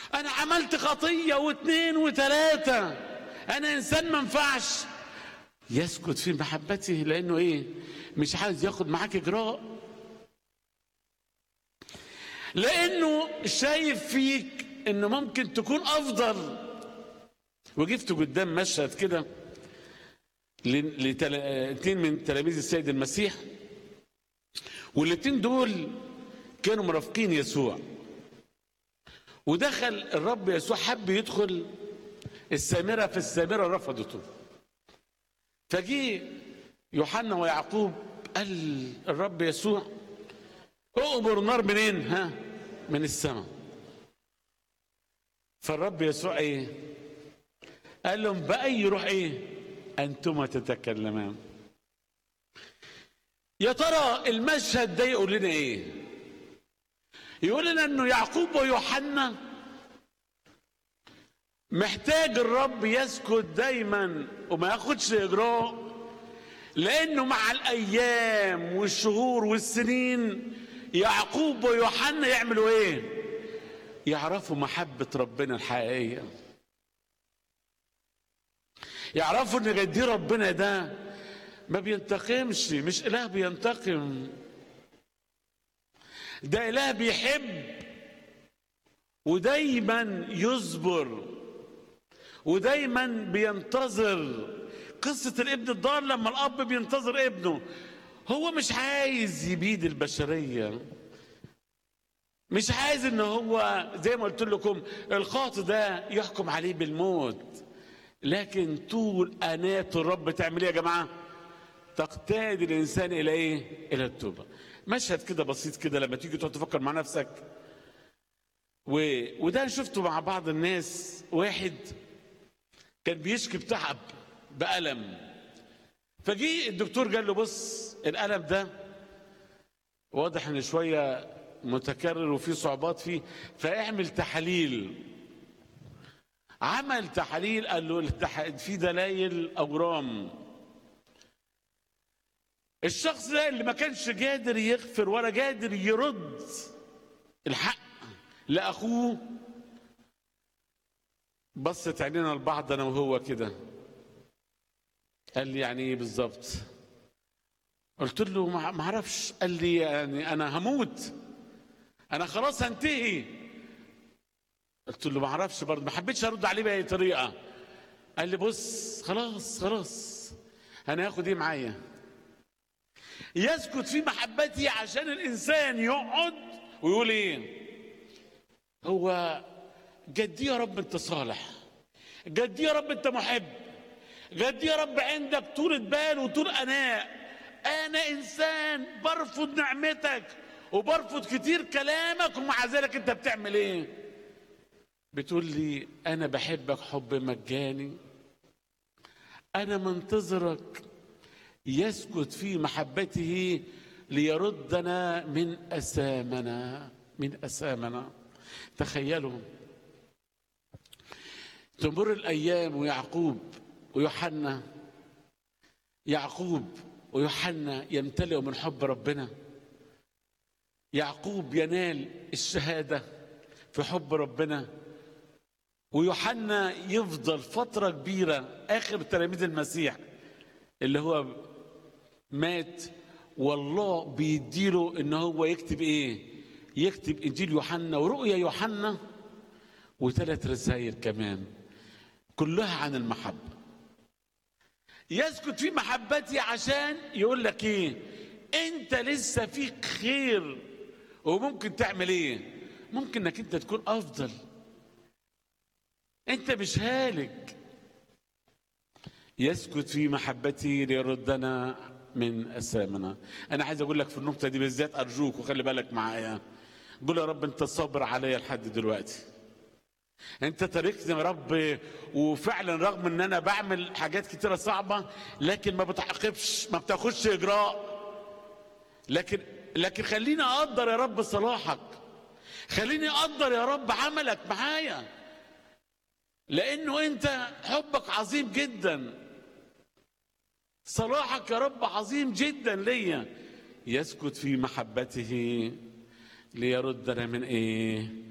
انا عملت خطيه واثنين وثلاثه انا انسان ما ينفعش يسكت في محبته لانه ايه مش عايز ياخد معاك اجراء لانه شايف فيك انه ممكن تكون افضل وقفت قدام مشهد كده لاثنين من تلاميذ السيد المسيح والاثنين دول كانوا مرافقين يسوع ودخل الرب يسوع حب يدخل السامره في السامره رفضته فجي يوحنا ويعقوب قال الرب يسوع اؤمر نار منين ها من السماء فالرب يسوع ايه قال لهم بأي روح ايه انتما تتكلمان يا ترى المشهد ده يقول لنا ايه يقول لنا انه يعقوب ويوحنا محتاج الرب يسكت دايما وما ياخدش اجراء لانه مع الايام والشهور والسنين يعقوب ويوحنا يعملوا ايه يعرفوا محبه ربنا الحقيقيه يعرفوا ان غدي ربنا ده ما بينتقمش مش اله بينتقم ده اله بيحب ودايما يصبر ودايما بينتظر قصة الابن الضال لما الأب بينتظر ابنه هو مش عايز يبيد البشرية مش عايز ان هو زي ما قلت لكم الخاطئ ده يحكم عليه بالموت لكن طول أناة الرب تعمل ايه يا جماعة تقتاد الإنسان إلى إيه إلى التوبة مشهد كده بسيط كده لما تيجي تقعد تفكر مع نفسك و... وده شفته مع بعض الناس واحد كان بيشكي بتعب بألم فجي الدكتور قال له بص الألم ده واضح ان شوية متكرر وفي صعوبات فيه فاعمل تحاليل عمل تحاليل قال له التح... في دلائل أورام الشخص ده اللي ما كانش قادر يغفر ولا قادر يرد الحق لأخوه بصت عينينا لبعض أنا وهو كده قال لي يعني ايه بالظبط قلت له ما اعرفش قال لي يعني انا هموت انا خلاص هنتهي قلت له ما اعرفش برضه ما حبيتش ارد عليه باي طريقه قال لي بص خلاص خلاص انا هاخد ايه معايا يسكت في محبتي عشان الانسان يقعد ويقول ايه هو جدي يا رب انت صالح جدي يا رب انت محب جدي يا رب عندك طولة بال وطول اناء انا انسان برفض نعمتك وبرفض كتير كلامك ومع ذلك انت بتعمل ايه بتقول لي انا بحبك حب مجاني انا منتظرك يسكت في محبته ليردنا من اثامنا من اثامنا تخيلوا تمر الايام ويعقوب ويوحنا يعقوب ويوحنا يمتلئوا من حب ربنا يعقوب ينال الشهاده في حب ربنا ويوحنا يفضل فتره كبيره اخر تلاميذ المسيح اللي هو مات والله بيديله ان هو يكتب ايه يكتب انجيل يوحنا ورؤيا يوحنا وثلاث رسائل كمان كلها عن المحبه يسكت في محبتي عشان يقول لك ايه انت لسه فيك خير وممكن تعمل ايه ممكن انك انت تكون افضل انت مش هالك يسكت في محبتي ليردنا من اسامنا انا عايز اقول لك في النقطه دي بالذات ارجوك وخلي بالك معايا قول يا رب انت صابر عليا لحد دلوقتي انت تاركتني يا رب وفعلا رغم ان انا بعمل حاجات كتيره صعبه لكن ما بتعاقبش ما بتاخدش اجراء لكن لكن خليني اقدر يا رب صلاحك خليني اقدر يا رب عملك معايا لانه انت حبك عظيم جدا صلاحك يا رب عظيم جدا ليا يسكت في محبته ليردنا من ايه